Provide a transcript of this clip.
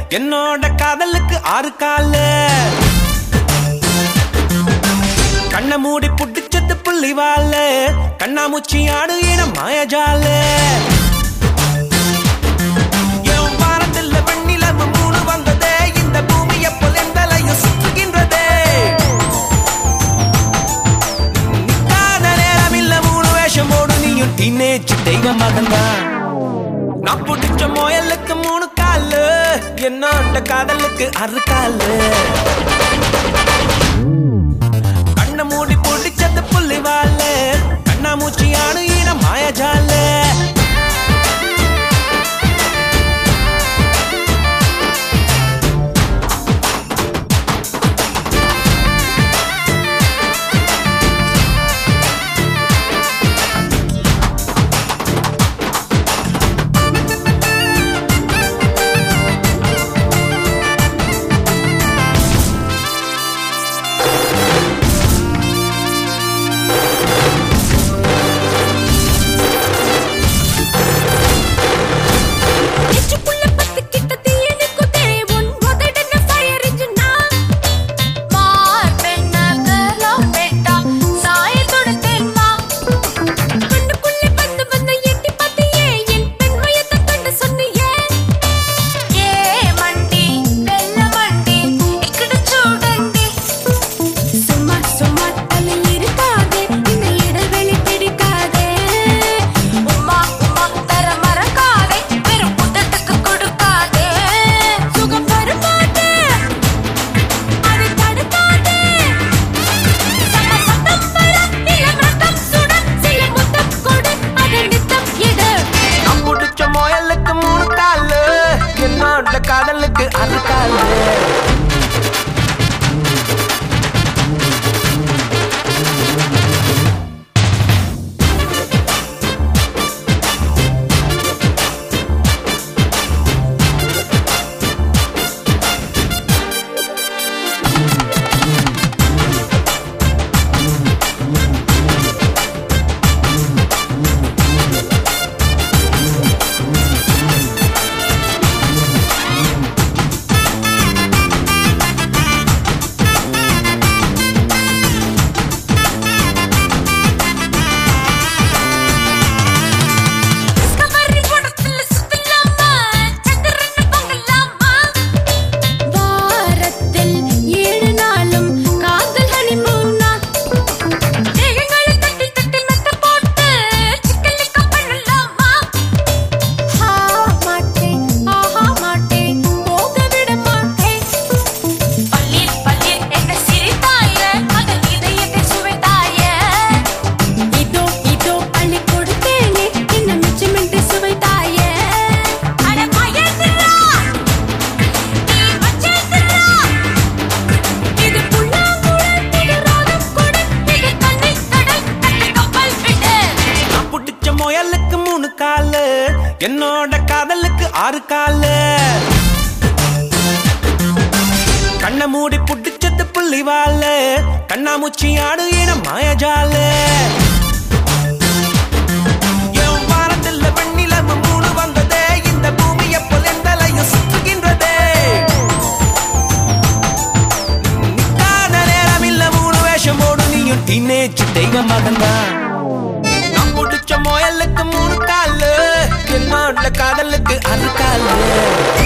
என்னோட காதலுக்கு ஆறு காலு கண்ண மூடி புடிச்சது புள்ளி வாழ கண்ணாமூச்சி ஆடு இன மாயஜால என் வாரத்தில் வெண்ணிலவு மூணு வந்ததே இந்த பூமி எப்போ எந்தலையும் சுற்றுகின்றதே நிக்காத நேரம் இல்ல மூணு வேஷம் போடு நீயும் டீனேஜ் தெய்வ மகன்தான் நான் பிடிச்ச முயலுக்கு மூணு காலு என்னோட காதலுக்கு அறு காலு கண்ண மூடி பிடிச்சது புள்ளி வாழ கண்ணாமூச்சியானு இன மாயஜால நெஞ்சுக்குள்ள பத்துக்கிட்ட தீயணைக்குதே, உன் உதடுன fire engine நான். மார்பெண்ணாக பெட்டா, சாயல் தொடுத்தேன்மா. கண்ணுக்குள்ளே வந்து வந்து எட்டி பார்த்தியே, என் பெண்மையத்தை கண்டு சொன்னியே. ஏ மண்டி, வெள்ள மண்டி, இக்கட சூடண்டி. சும்மா சும்மா தலை இருக்காதே இந்த இடைவெளி பிடிக்காதே உம்மா உம்மா தர மறக்காதே வெறும் புத்தத்துக்கு கொடுக்காதே சுகம் பருப்பாதே அதை தடுக்காதே சம சத்தம் வர இளம் ரத்தம் சுட சில முத்தம் கொடு அதை நித்தம் எடு நான் பிடிச்ச முயலுக்கு மூணு காலு என்னோட காதலுக்கு அறு காலு டிஸ்கவரி படத்துல சுத்தலாமா சந்திரனை பொங்கலாமா வாரத்தில் ஏழு நாளும் காதல் ஹனிமூனா தேகங்களை தட்டி தட்டி மெத்த போட்டு சிக்கலிக்க பண்ணலாமா ஹா மாட்டேன் ஆஹா மாட்டேன் போக விட மாட்டேன் பள்ளீர் பள்ளீர் என்ன சிரித்தாய அதன் இதயத்தை சுவைத்தாய இதோ இதோ அள்ளி கொடுத்தேனே என்ன மிச்சமின்றி சுவைத்தாயே அட மயங்குறா நீ வச்சிருக்கிறா இது புல்லாங்குழல் இது ராகம் கொடு இது கண்ணை கடல் கட்டு கப்பல் விடு நான் பிடிச்ச முயலுக்கு மூணு காலு என்னோட காதலுக்கு ஆறு காலு கண்ண மூடி புடிச்சது புள்ளி வாழ கண்ணாமூச்சி ஆடு இன மாயஜால என் வாரத்தில் வெண்ணிலவு மூணு வந்ததே இந்த பூமி எப்போ எந்தலையும் சுற்றுகின்றதே நிக்காத நேரம் இல்ல மூணு வேஷம் போடு நீயும் டீனேஜ் தெய்வ மகன்தான் நான் பிடிச்ச முயலுக்கு மூணு காலு என்னோட காதலுக்கு அறு காலு